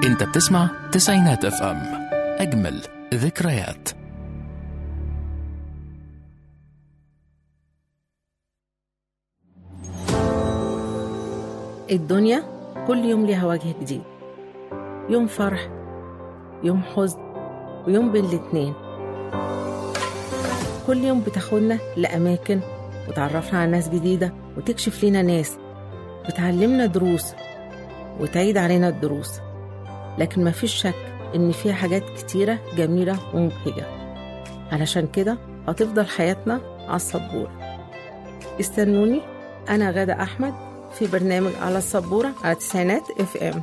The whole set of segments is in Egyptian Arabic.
انت بتسمع تسعينات اف ام اجمل ذكريات الدنيا كل يوم ليها وجه جديد يوم فرح يوم حزن ويوم بين الاتنين كل يوم بتاخدنا لأماكن وتعرفنا على ناس جديدة وتكشف لنا ناس وتعلمنا دروس وتعيد علينا الدروس لكن مفيش شك إن فيها حاجات كتيرة جميلة ومبهجة علشان كده هتفضل حياتنا على السبورة استنوني أنا غادة أحمد في برنامج على السبورة على تسعينات اف ام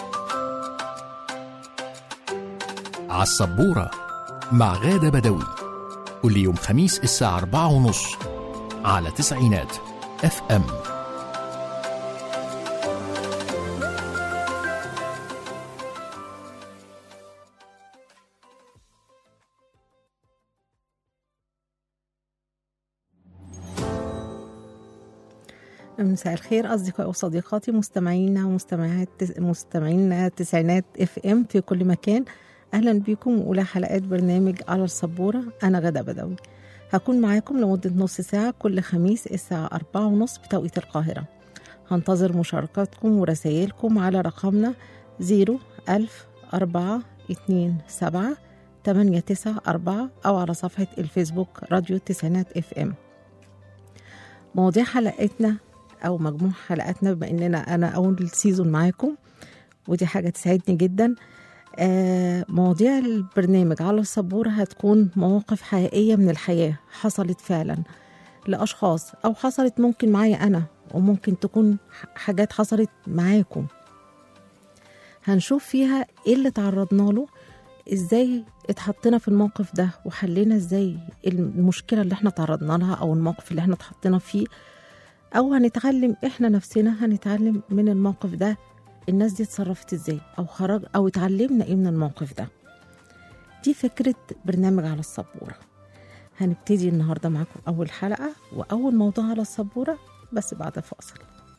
على السبورة مع غادة بدوي كل يوم خميس الساعة أربعة ونص على تسعينات اف ام مساء الخير أصدقائي وصديقاتي مستمعينا ومستمعات مستمعينا تسعينات اف ام في كل مكان أهلا بكم وأولى حلقات برنامج على السبورة أنا غدا بدوي هكون معاكم لمدة نص ساعة كل خميس الساعة أربعة ونص بتوقيت القاهرة هنتظر مشاركاتكم ورسائلكم على رقمنا زيرو ألف أربعة اتنين سبعة تمانية تسعة أربعة أو على صفحة الفيسبوك راديو التسعينات اف ام مواضيع حلقتنا او مجموع حلقاتنا بما اننا انا اول سيزون معاكم ودي حاجه تسعدني جدا آه مواضيع البرنامج على السبوره هتكون مواقف حقيقيه من الحياه حصلت فعلا لاشخاص او حصلت ممكن معايا انا وممكن تكون حاجات حصلت معاكم هنشوف فيها ايه اللي تعرضنا له ازاي اتحطينا في الموقف ده وحلينا ازاي المشكله اللي احنا تعرضنا لها او الموقف اللي احنا اتحطينا فيه او هنتعلم احنا نفسنا هنتعلم من الموقف ده الناس دي اتصرفت ازاي او خرج او اتعلمنا ايه من الموقف ده دي فكرة برنامج على السبورة هنبتدي النهاردة معاكم أول حلقة وأول موضوع على السبورة بس بعد فاصل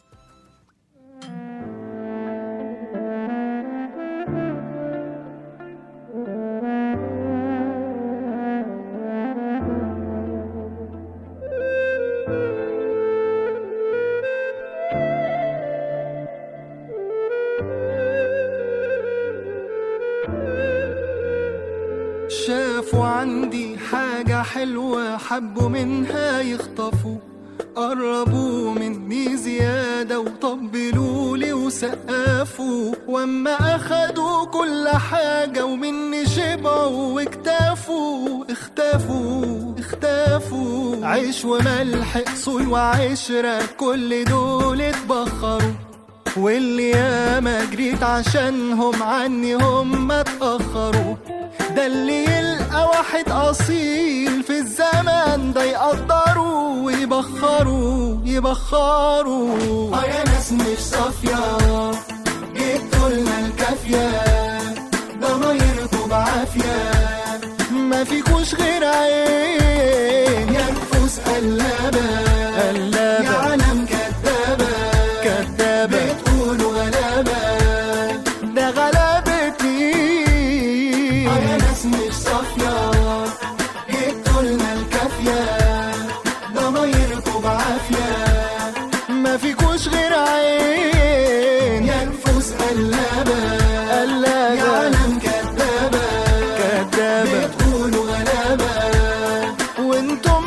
شافوا عندي حاجة حلوة حبوا منها يخطفوا قربوا مني زيادة وطبلوا لي وسقفوا واما اخدوا كل حاجة ومني شبعوا واكتفوا اختفوا اختفوا عيش وملح اصول وعشرة كل دول اتبخروا واللي ياما جريت عشانهم عني هم اتأخروا ده اللي يلقى واحد أصيل في الزمن ده يقدروا ويبخروا يبخروا اه يا ناس مش صافية جبتوا لنا الكافية ضمايركوا بعافية ما فيكوش غير عين يا نفوس قلابة قلابة يا عالم كدابة كدابة بتقولوا غلابة ده غلابة مين اه يا ناس مش صافية جبتوا لنا الكافية ضمايركوا بعافية ما فيكوش غير عين يا نفوس قلابة قلابة يا عالم كدابة كدابة بتقولوا غلابة وانتم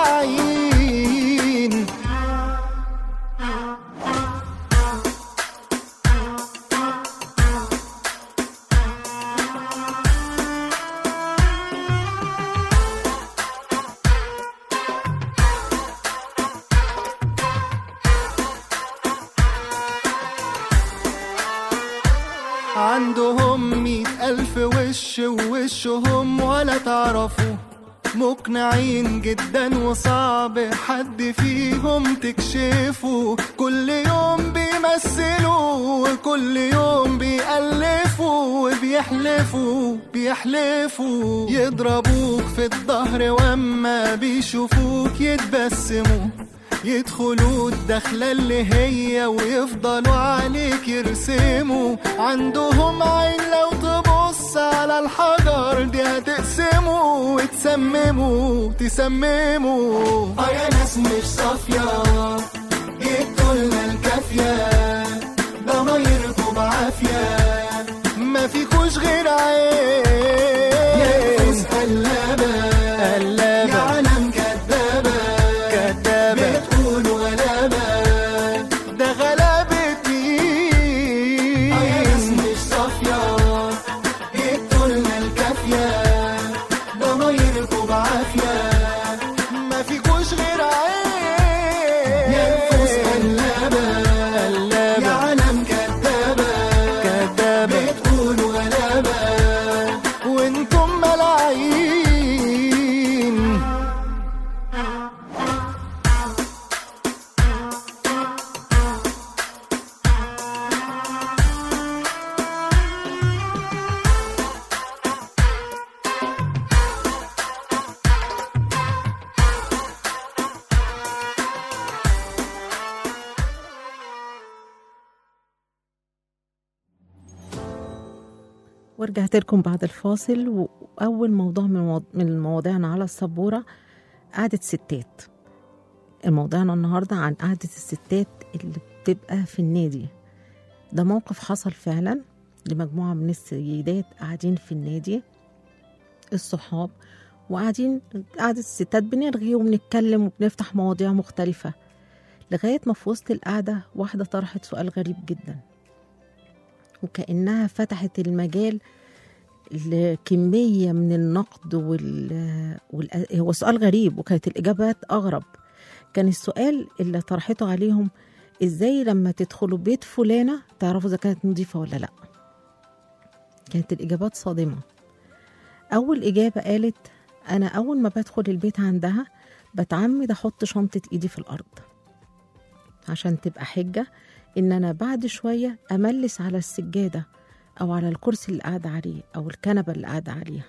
ملاعين عندهم مئة ألف وش ووشهم ولا تعرفوا مقنعين جدا وصعب حد فيهم تكشفوا كل يوم بيمثلوا وكل يوم بيألفوا وبيحلفوا بيحلفوا يضربوك في الظهر واما بيشوفوك يتبسموا يدخلوا الدخلة اللي هي ويفضلوا عليك يرسموا عندهم عين لو تبص على الحجر دي هتقسموا وتسمموا تسمموا اه يا ناس مش صافية جبتوا لنا الكافية ضمايركم بعافية ما فيكوش غير عين يا نفوس قلابة قلابة يا عالم كدابة كدابة بتقولوا غلابة ده غلابة مين اه يا ناس مش صافية جبتوا لنا الكافية ضمايركم بعافية ما فيكوش غير عين يا نفوس قلابة قلابة يا عالم كدابة كدابة بتقولوا غلابة وانتم ملاعين ورجعت لكم بعد الفاصل وأول موضوع من مو- من مواضيعنا على السبورة قعدة ستات موضوعنا النهاردة عن قعدة الستات اللي بتبقى في النادي ده موقف حصل فعلا لمجموعة من السيدات قاعدين في النادي الصحاب وقاعدين قعدة الستات بنرغي وبنتكلم وبنفتح مواضيع مختلفة لغاية ما في وسط القعدة واحدة طرحت سؤال غريب جدا وكأنها فتحت المجال لكمية من النقد وال... وال... هو سؤال غريب وكانت الإجابات أغرب كان السؤال اللي طرحته عليهم إزاي لما تدخلوا بيت فلانة تعرفوا إذا كانت نظيفة ولا لأ كانت الإجابات صادمة أول إجابة قالت أنا أول ما بدخل البيت عندها بتعمد أحط شنطة إيدي في الأرض عشان تبقى حجة إن أنا بعد شوية أملس على السجادة أو على الكرسي اللي قاعدة عليه أو الكنبة اللي قاعدة عليها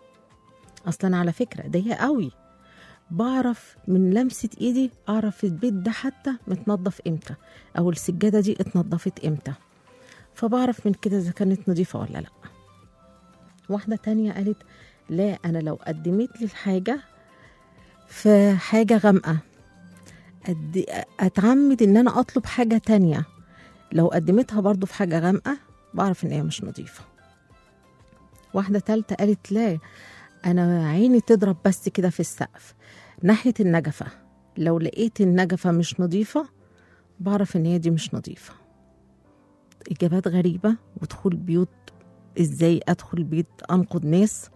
أصلا على فكرة ده هي قوي بعرف من لمسة إيدي أعرف البيت ده حتى متنظف إمتى أو السجادة دي اتنضفت إمتى فبعرف من كده إذا كانت نظيفة ولا لأ واحدة تانية قالت لا أنا لو قدمت لي الحاجة في حاجة غامقة أد... أتعمد إن أنا أطلب حاجة تانية لو قدمتها برضو في حاجة غامقة بعرف إن هي مش نظيفة واحدة تالتة قالت لا أنا عيني تضرب بس كده في السقف ناحية النجفة لو لقيت النجفة مش نظيفة بعرف إن هي دي مش نظيفة إجابات غريبة ودخول بيوت إزاي أدخل بيت أنقض ناس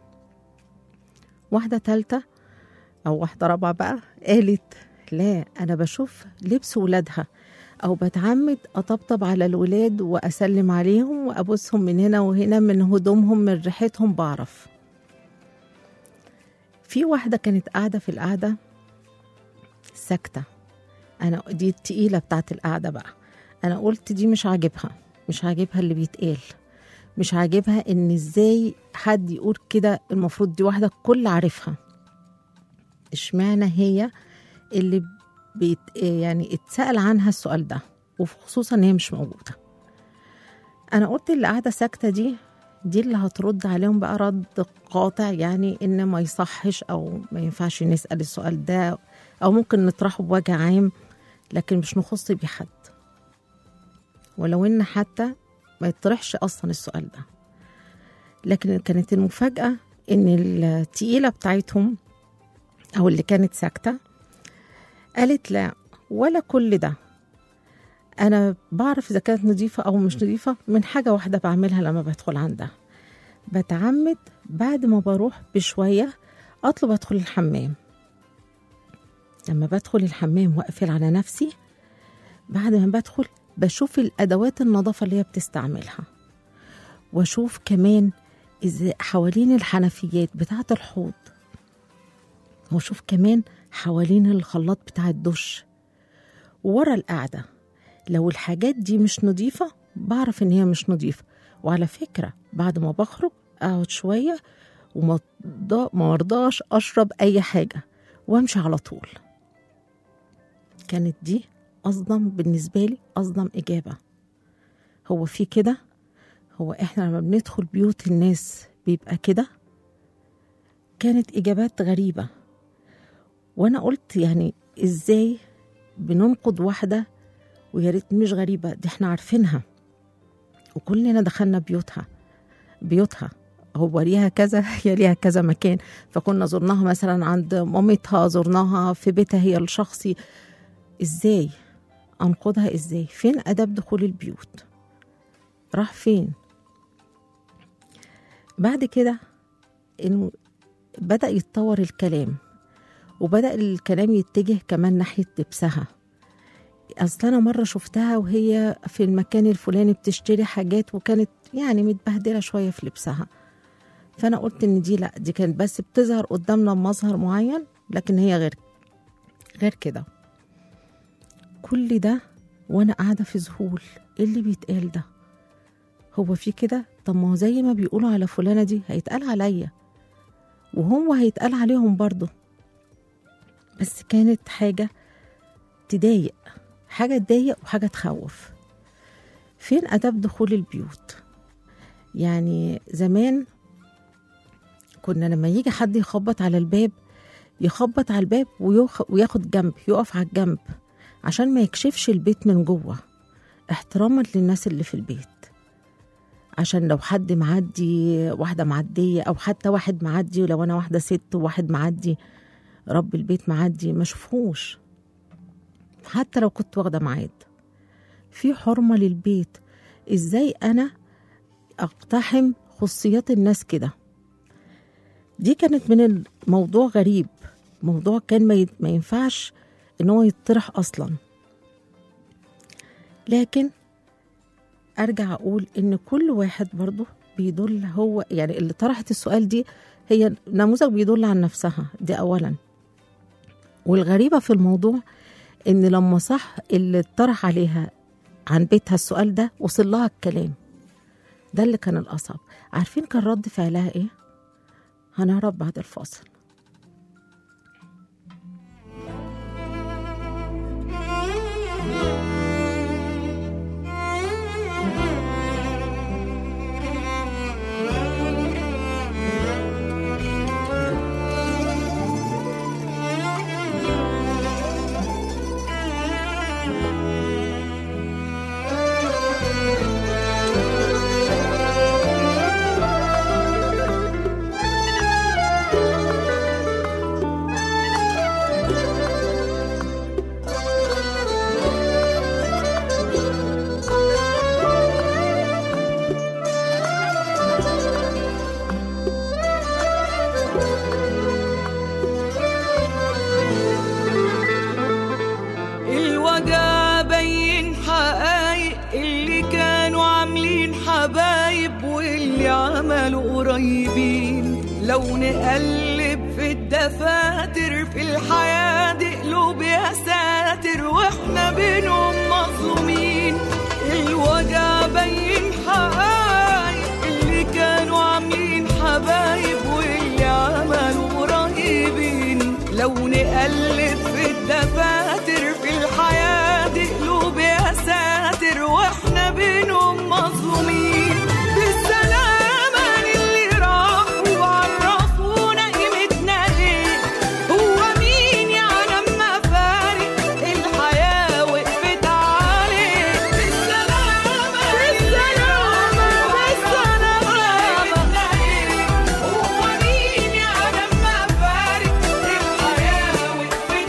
واحدة تالتة أو واحدة رابعة بقى قالت لا أنا بشوف لبس ولادها أو بتعمد أطبطب على الولاد وأسلم عليهم وأبوسهم من هنا وهنا من هدومهم من ريحتهم بعرف في واحدة كانت قاعدة في القعدة ساكتة أنا دي التقيلة بتاعت القعدة بقى أنا قلت دي مش عاجبها مش عاجبها اللي بيتقال مش عاجبها إن إزاي حد يقول كده المفروض دي واحدة الكل عارفها اشمعنى هي اللي بيت يعني اتسأل عنها السؤال ده وخصوصا ان هي مش موجودة انا قلت اللي قاعدة ساكتة دي دي اللي هترد عليهم بقى رد قاطع يعني ان ما يصحش او ما ينفعش نسأل السؤال ده او ممكن نطرحه بوجه عام لكن مش نخص بيه حد ولو ان حتى ما يطرحش اصلا السؤال ده لكن كانت المفاجأة ان التقيلة بتاعتهم او اللي كانت ساكته قالت لا ولا كل ده انا بعرف اذا كانت نظيفه او مش نظيفه من حاجه واحده بعملها لما بدخل عندها بتعمد بعد ما بروح بشويه اطلب ادخل الحمام لما بدخل الحمام واقفل على نفسي بعد ما بدخل بشوف الادوات النظافه اللي هي بتستعملها واشوف كمان إذا حوالين الحنفيات بتاعه الحوض واشوف كمان حوالين الخلاط بتاع الدش ورا القعدة لو الحاجات دي مش نظيفة بعرف إن هي مش نظيفة وعلى فكرة بعد ما بخرج أقعد شوية وما ما مرضاش أشرب أي حاجة وأمشي على طول كانت دي أصدم بالنسبة لي أصدم إجابة هو في كده هو إحنا لما بندخل بيوت الناس بيبقى كده كانت إجابات غريبة وأنا قلت يعني إزاي بننقد واحدة ويا ريت مش غريبة دي إحنا عارفينها وكلنا دخلنا بيوتها بيوتها هو ليها كذا هي ليها كذا مكان فكنا زرناها مثلا عند مامتها زرناها في بيتها هي الشخصي ازاي انقذها ازاي فين اداب دخول البيوت راح فين بعد كده انه بدا يتطور الكلام وبدا الكلام يتجه كمان ناحيه لبسها اصل انا مره شفتها وهي في المكان الفلاني بتشتري حاجات وكانت يعني متبهدله شويه في لبسها فانا قلت ان دي لا دي كانت بس بتظهر قدامنا بمظهر معين لكن هي غير غير كده كل ده وانا قاعده في ذهول ايه اللي بيتقال ده هو في كده طب ما هو زي ما بيقولوا على فلانه دي هيتقال عليا وهو هيتقال عليهم برضه بس كانت حاجه تضايق حاجه تضايق وحاجه تخوف فين اداب دخول البيوت يعني زمان كنا لما يجي حد يخبط على الباب يخبط على الباب ويخ... وياخد جنب يقف على الجنب عشان ما يكشفش البيت من جوه احتراما للناس اللي في البيت عشان لو حد معدي واحدة معدية أو حتى واحد معدي ولو أنا واحدة ست وواحد معدي رب البيت معدي ما شوفهوش حتى لو كنت واخدة ميعاد في حرمة للبيت ازاي أنا أقتحم خصوصيات الناس كده دي كانت من الموضوع غريب موضوع كان ما, ي... ما ينفعش ان هو يطرح اصلا لكن ارجع اقول ان كل واحد برضه بيدل هو يعني اللي طرحت السؤال دي هي نموذج بيدل عن نفسها دي اولا والغريبه في الموضوع ان لما صح اللي اتطرح عليها عن بيتها السؤال ده وصل لها الكلام ده اللي كان الاصعب عارفين كان رد فعلها ايه هنعرف بعد الفاصل الوجع بين حقايق اللي كانوا عاملين حبايب واللي عملوا قريبين لو نقلب في الدفاتر في الحياة دي قلوب يا ساتر واحنا بينهم مظلومين الوجع بين حقايق اللي كانوا عاملين حبايب واللي عملوا قريبين لو نقلب في الدفاتر في الحياة دي قلوب يا ساتر واحنا بينهم مظلومين بالسلامة للي راحوا وعرفونا قيمتنا ايه هو مين يعلم ما فارق الحياة وقفت عليه بالسلامة بالسلامة بالسلامة هو مين يعلم ما فارق الحياة وقفت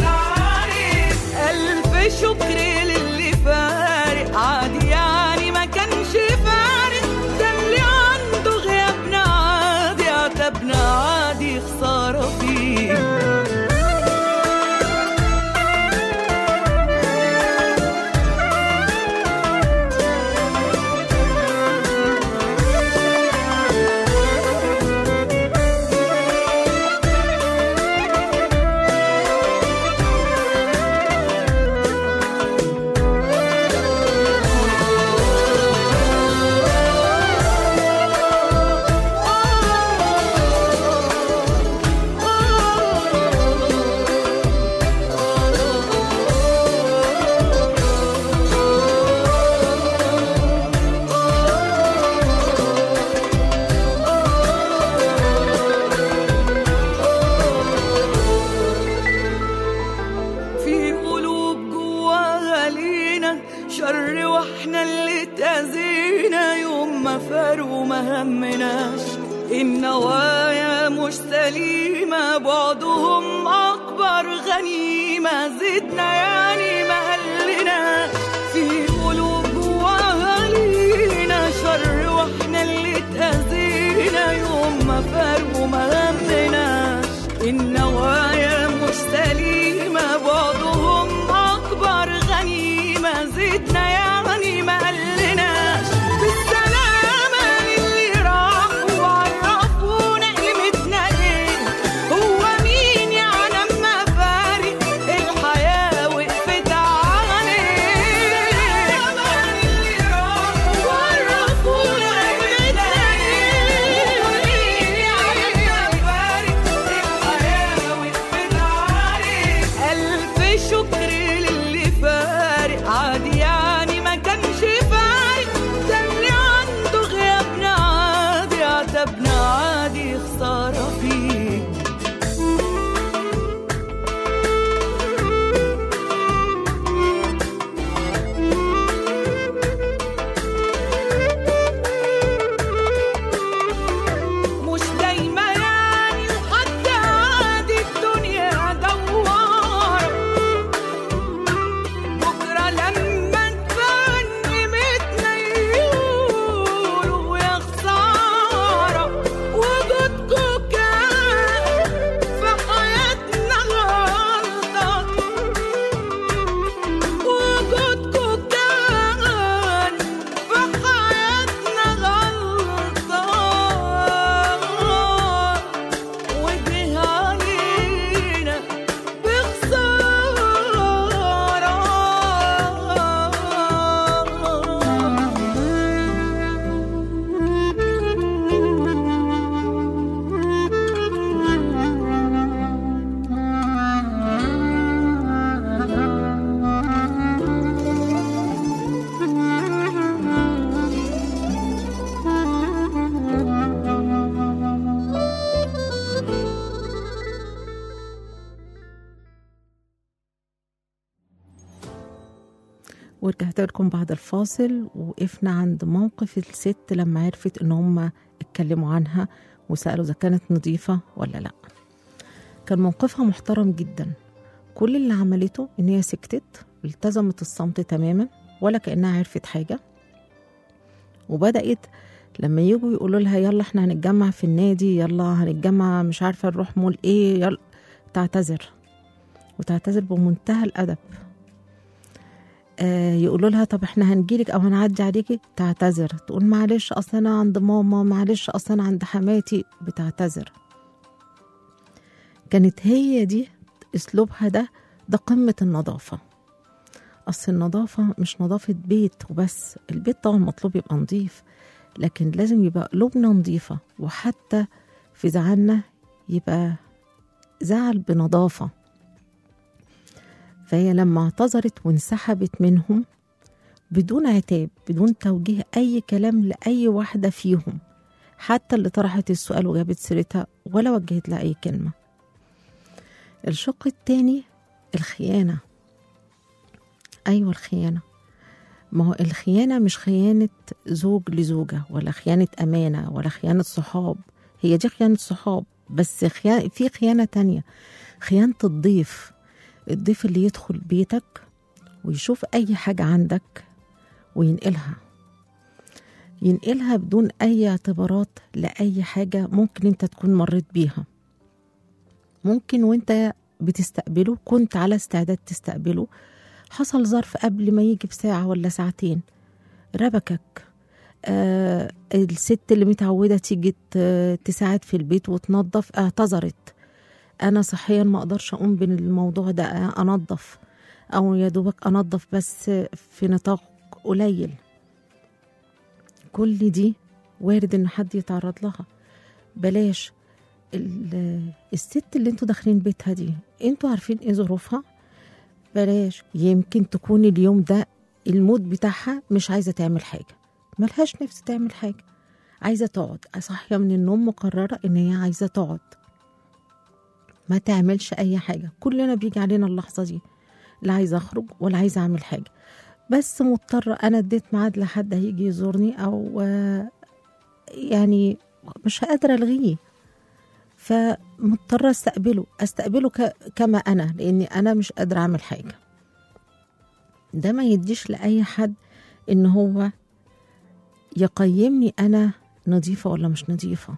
يوم فاروا ما همناش النوايا مش سليمة بعضهم أكبر غنيمة زدنا يعني ما قلناش في قلوب جواها لينا شر واحنا اللي اتأذينا يوم ما فاروا ما همناش النوايا مش سليمة بعضهم أكبر غنيمة زدنا يعني ما قلناش بالسلامة للي راحوا وعرفونا قيمتنا ايه هو مين يعني اما فارق الحياة وقفت عليه للي راحوا وعرفونا قيمتنا ايه هو مين يعني اما فارق الحياة وقفت عليه ألف شكر للي فارق عادي يعني ما كانش فارق ده اللي عنده غيابنا عادي عتبنا عادي خسارة فيه مش دايما يعني وحتى عادي الدنيا دوارة بكرة لما تبان قيمتنا يقولوا يا خسارة وجودكوا كان في حياتنا غلطة وجودكوا كان في حياتنا غلطة وجه علينا ورجعت لكم بعد الفاصل وقفنا عند موقف الست لما عرفت ان هم اتكلموا عنها وسألوا اذا كانت نظيفة ولا لا كان موقفها محترم جدا كل اللي عملته ان هي سكتت التزمت الصمت تماما ولا كأنها عرفت حاجة وبدأت لما يجوا يقولوا لها يلا احنا هنتجمع في النادي يلا هنتجمع مش عارفة نروح مول ايه يلا تعتذر وتعتذر بمنتهى الأدب آه يقولوا لها طب احنا هنجيلك او هنعدي عليكي تعتذر تقول معلش اصل انا عند ماما معلش اصل انا عند حماتي بتعتذر كانت هي دي اسلوبها ده ده قمة النظافة اصل النظافة مش نظافة بيت وبس البيت طبعا مطلوب يبقى نظيف لكن لازم يبقى قلوبنا نظيفة وحتى في زعلنا يبقى زعل بنظافة فهي لما اعتذرت وانسحبت منهم بدون عتاب بدون توجيه أي كلام لأي واحدة فيهم حتى اللي طرحت السؤال وجابت سيرتها ولا وجهت لها أي كلمة الشق التاني الخيانة أيوة الخيانة ما هو الخيانة مش خيانة زوج لزوجة ولا خيانة أمانة ولا خيانة صحاب هي دي خيانة صحاب بس خيانة في خيانة تانية خيانة الضيف الضيف اللي يدخل بيتك ويشوف أي حاجة عندك وينقلها ينقلها بدون أي اعتبارات لأي حاجة ممكن أنت تكون مريت بيها ممكن وأنت بتستقبله كنت على استعداد تستقبله حصل ظرف قبل ما يجي بساعة ولا ساعتين ربكك آه الست اللي متعودة تيجي ت- تساعد في البيت وتنظف اعتذرت أنا صحيا ما أقدرش أقوم بالموضوع ده أنظف أو يا دوبك أنظف بس في نطاق قليل كل دي وارد إن حد يتعرض لها بلاش ال- الست اللي انتوا داخلين بيتها دي انتوا عارفين ايه ظروفها بلاش يمكن تكون اليوم ده المود بتاعها مش عايزة تعمل حاجة ملهاش نفس تعمل حاجة عايزة تقعد صاحية من النوم مقررة ان هي عايزة تقعد ما تعملش اي حاجة كلنا بيجي علينا اللحظة دي لا عايزة اخرج ولا عايزة اعمل حاجة بس مضطرة انا اديت ميعاد لحد هيجي يزورني او آه، يعني مش قادرة ألغيه فمضطرة استقبله استقبله ك- كما أنا لأني أنا مش قادرة أعمل حاجة ده ما يديش لأي حد إن هو يقيمني أنا نظيفة ولا مش نظيفة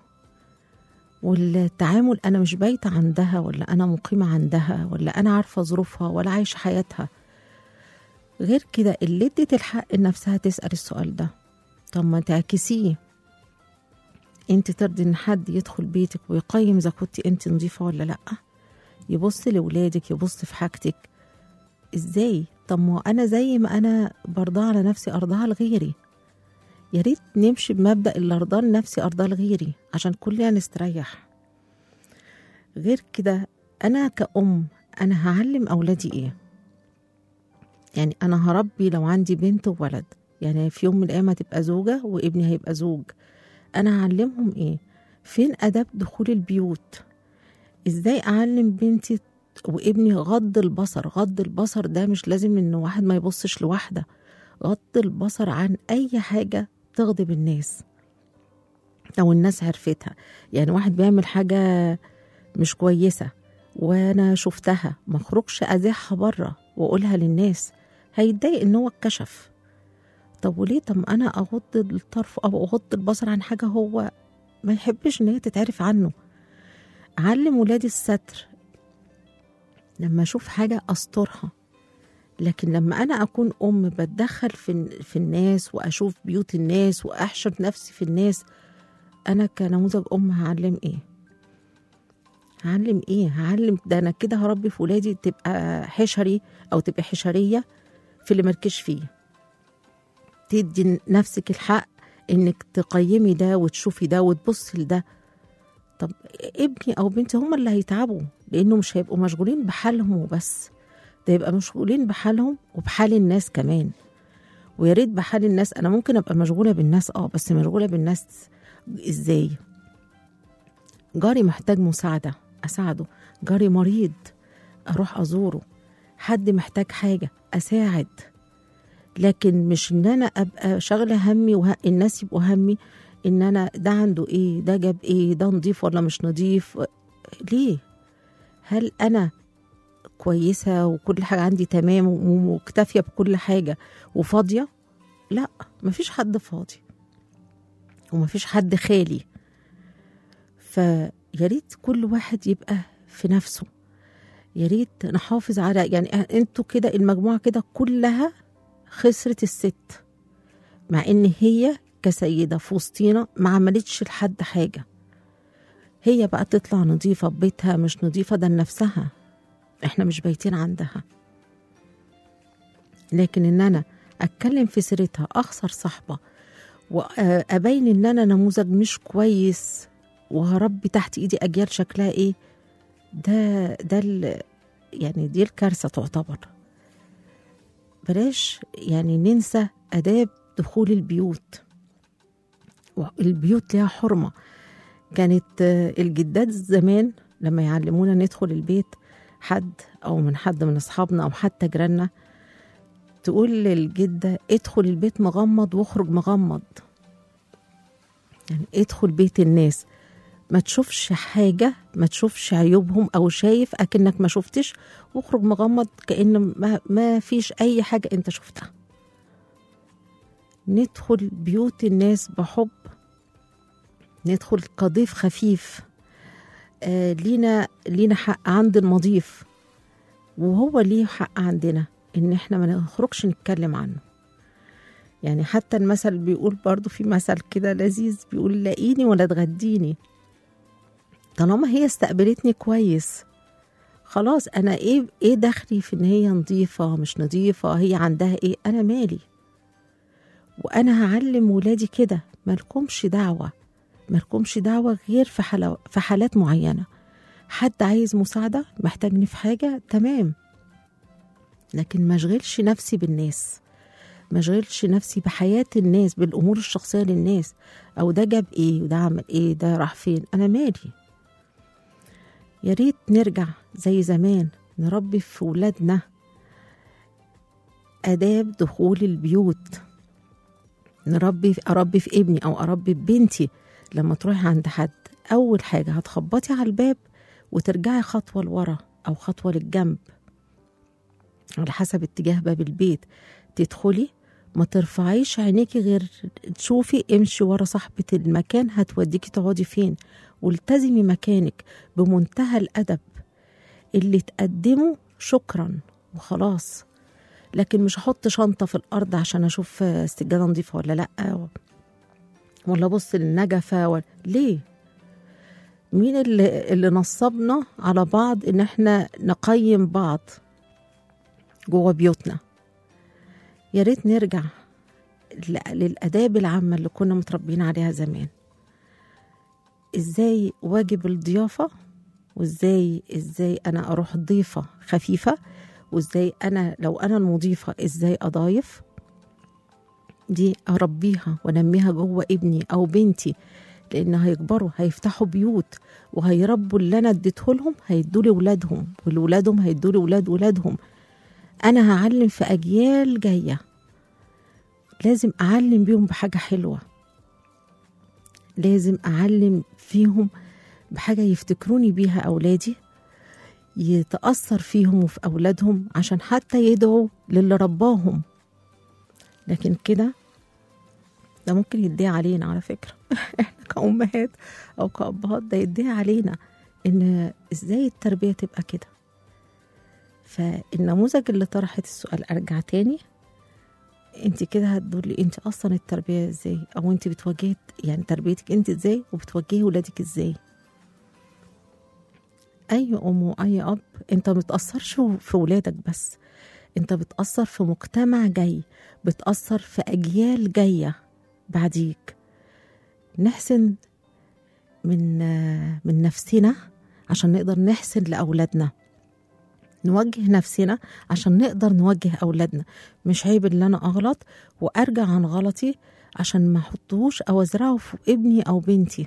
والتعامل أنا مش بايتة عندها ولا أنا مقيمة عندها ولا أنا عارفة ظروفها ولا عايشة حياتها غير كده اللي ادت الحق لنفسها تسأل السؤال ده طب ما تعكسيه انت ترضي ان حد يدخل بيتك ويقيم اذا كنت انت نظيفه ولا لا يبص لولادك يبص في حاجتك ازاي طب ما انا زي ما انا برضاه على نفسي ارضاها لغيري يا ريت نمشي بمبدا اللي ارضاه لنفسي ارضاه لغيري عشان كلنا نستريح غير كده انا كأم انا هعلم اولادي ايه يعني انا هربي لو عندي بنت وولد يعني في يوم من الايام هتبقى زوجه وابني هيبقى زوج انا هعلمهم ايه فين اداب دخول البيوت ازاي اعلم بنتي وابني غض البصر غض البصر ده مش لازم ان واحد ما يبصش لواحده غض البصر عن اي حاجه تغضب الناس او الناس عرفتها يعني واحد بيعمل حاجه مش كويسه وانا شفتها ما اخرجش اذيعها بره واقولها للناس هيتضايق ان هو اتكشف طب وليه طب ما انا اغض الطرف او اغض البصر عن حاجه هو ما يحبش ان هي تتعرف عنه علم ولادي الستر لما اشوف حاجه استرها لكن لما انا اكون ام بتدخل في في الناس واشوف بيوت الناس واحشر نفسي في الناس انا كنموذج ام هعلم ايه هعلم ايه هعلم ده انا كده هربي في ولادي تبقى حشري او تبقى حشريه في اللي مركش فيه تدي نفسك الحق انك تقيمي ده وتشوفي ده وتبصي لده طب ابني او بنتي هم اللي هيتعبوا لانه مش هيبقوا مشغولين بحالهم وبس ده يبقى مشغولين بحالهم وبحال الناس كمان ويا ريت بحال الناس انا ممكن ابقى مشغوله بالناس اه بس مشغوله بالناس ازاي جاري محتاج مساعده اساعده جاري مريض اروح ازوره حد محتاج حاجه اساعد لكن مش ان انا ابقى شغله همي والناس يبقوا همي ان انا ده عنده ايه ده جاب ايه ده نضيف ولا مش نضيف ليه هل انا كويسه وكل حاجه عندي تمام ومكتفيه بكل حاجه وفاضيه لا مفيش حد فاضي ومفيش حد خالي فيا ريت كل واحد يبقى في نفسه يا ريت نحافظ على يعني انتوا كده المجموعه كده كلها خسرت الست مع ان هي كسيدة في وسطينا ما عملتش لحد حاجة هي بقى تطلع نظيفة ببيتها مش نظيفة ده لنفسها احنا مش بايتين عندها لكن ان انا اتكلم في سيرتها اخسر صاحبة وابين ان انا نموذج مش كويس وهربي تحت ايدي اجيال شكلها ايه ده ده يعني دي الكارثة تعتبر بلاش يعني ننسى آداب دخول البيوت البيوت ليها حرمة كانت الجدات زمان لما يعلمونا ندخل البيت حد أو من حد من أصحابنا أو حتى جيراننا تقول للجدة ادخل البيت مغمض واخرج مغمض يعني ادخل بيت الناس ما تشوفش حاجة ما تشوفش عيوبهم أو شايف أكنك ما شفتش واخرج مغمض كأن ما, ما فيش أي حاجة أنت شفتها ندخل بيوت الناس بحب ندخل كضيف خفيف آه لينا لينا حق عند المضيف وهو ليه حق عندنا ان احنا ما نخرجش نتكلم عنه يعني حتى المثل بيقول برضو في مثل كده لذيذ بيقول لاقيني ولا تغديني طالما هي استقبلتني كويس خلاص انا ايه ايه دخلي في ان هي نظيفه مش نظيفه هي عندها ايه انا مالي وانا هعلم ولادي كده مالكمش دعوه مالكمش دعوه غير في حلو في حالات معينه حد عايز مساعده محتاجني في حاجه تمام لكن ما اشغلش نفسي بالناس ما اشغلش نفسي بحياه الناس بالامور الشخصيه للناس او ده جاب ايه وده عمل ايه ده راح فين انا مالي يا ريت نرجع زي زمان نربي في ولادنا آداب دخول البيوت نربي اربي في ابني او اربي في بنتي لما تروحي عند حد اول حاجه هتخبطي على الباب وترجعي خطوه لورا او خطوه للجنب على حسب اتجاه باب البيت تدخلي ما ترفعيش عينيكي غير تشوفي امشي ورا صاحبة المكان هتوديكي تقعدي فين والتزمي مكانك بمنتهى الأدب اللي تقدمه شكرا وخلاص لكن مش هحط شنطة في الأرض عشان أشوف السجادة نظيفة ولا لأ ولا أبص للنجفة ولا ليه؟ مين اللي, اللي نصبنا على بعض إن إحنا نقيم بعض جوه بيوتنا يا ريت نرجع ل- للآداب العامة اللي كنا متربيين عليها زمان إزاي واجب الضيافة وإزاي إزاي أنا أروح ضيفة خفيفة وإزاي أنا لو أنا المضيفة إزاي أضايف دي أربيها وأنميها جوه ابني أو بنتي لأن هيكبروا هيفتحوا بيوت وهيربوا اللي أنا اديته لهم هيدوا لي ولادهم والولادهم هيدوا لي ولاد ولادهم أنا هعلم في أجيال جاية لازم أعلم بيهم بحاجة حلوة لازم أعلم فيهم بحاجة يفتكروني بيها أولادي يتأثر فيهم وفي أولادهم عشان حتى يدعوا للي رباهم لكن كده ده ممكن يدعي علينا على فكرة احنا كأمهات أو كأبهات ده يدعي علينا إن إزاي التربية تبقى كده فالنموذج اللي طرحت السؤال ارجع تاني انت كده هتدولي انت اصلا التربيه ازاي او انت بتواجهي يعني تربيتك انت ازاي وبتوجهي ولادك ازاي اي ام واي اب انت ما بتاثرش في ولادك بس انت بتاثر في مجتمع جاي بتاثر في اجيال جايه بعديك نحسن من من نفسنا عشان نقدر نحسن لاولادنا نوجه نفسنا عشان نقدر نوجه أولادنا مش عيب اللي أنا أغلط وأرجع عن غلطي عشان ما أحطهوش أو أزرعه في ابني أو بنتي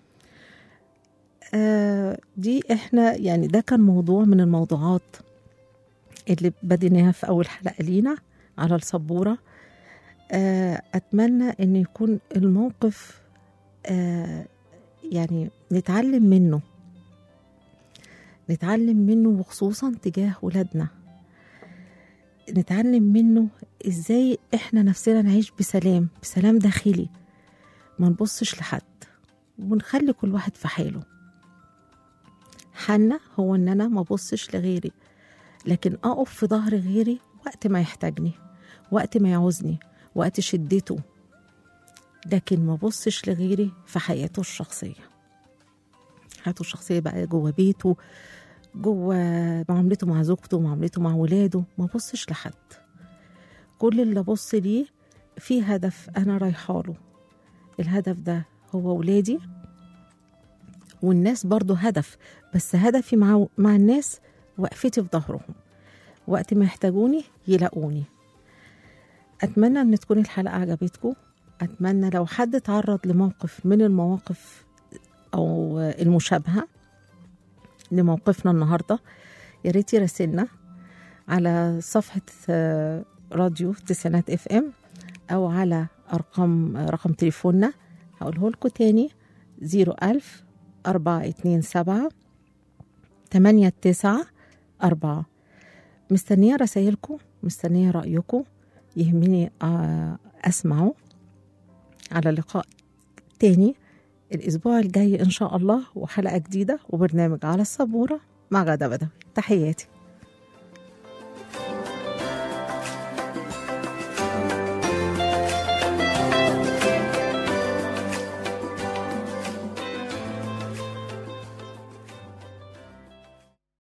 آه دي إحنا يعني ده كان موضوع من الموضوعات اللي بديناها في أول حلقة لينا على السبورة آه أتمنى أن يكون الموقف آه يعني نتعلم منه نتعلم منه وخصوصا تجاه ولادنا نتعلم منه ازاي احنا نفسنا نعيش بسلام بسلام داخلي ما نبصش لحد ونخلي كل واحد في حاله حنا هو ان انا ما بصش لغيري لكن اقف في ظهر غيري وقت ما يحتاجني وقت ما يعوزني وقت شدته لكن ما بصش لغيري في حياته الشخصيه حياته الشخصيه بقى جوه بيته جوه معاملته مع زوجته معاملته مع ولاده ما بصش لحد كل اللي ابص ليه في هدف انا رايحه له الهدف ده هو ولادي والناس برضو هدف بس هدفي مع مع الناس وقفتي في ظهرهم وقت ما يحتاجوني يلاقوني اتمنى ان تكون الحلقه عجبتكم اتمنى لو حد تعرض لموقف من المواقف او المشابهه لموقفنا النهارده يا ريت يراسلنا على صفحه آه، راديو تسعينات اف ام او على ارقام رقم تليفوننا هقوله لكم تاني زيرو ألف أربعة اتنين سبعة تمانية تسعة أربعة مستنية رسايلكم مستنية رأيكم يهمني آه، أسمعه على لقاء تاني الأسبوع الجاي إن شاء الله وحلقة جديدة وبرنامج على السبورة مع غدا بدوي تحياتي